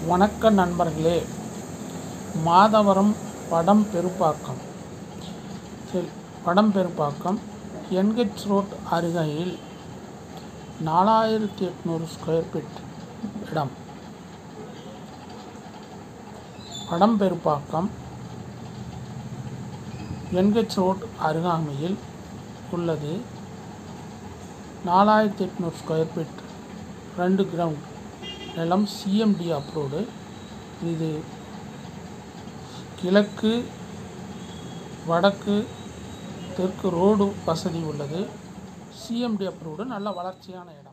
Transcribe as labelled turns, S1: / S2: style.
S1: வணக்க நண்பர்களே மாதவரம் படம் பெருப்பாக்கம் சரி படம் பெருப்பாக்கம் என்ஹெச் ரோட் அருகையில் நாலாயிரத்தி எட்நூறு ஸ்கொயர் ஃபீட் இடம் படம் பெருப்பாக்கம் என்ஹெச் ரோட் அருகாமையில் உள்ளது நாலாயிரத்தி எட்நூறு ஸ்கொயர் ஃபீட் ரெண்டு கிரவுண்ட் நிலம் சிஎம்டி அப்ரூவ்டு இது கிழக்கு வடக்கு தெற்கு ரோடு வசதி உள்ளது சிஎம்டி அப்ரூவ்டு நல்ல வளர்ச்சியான இடம்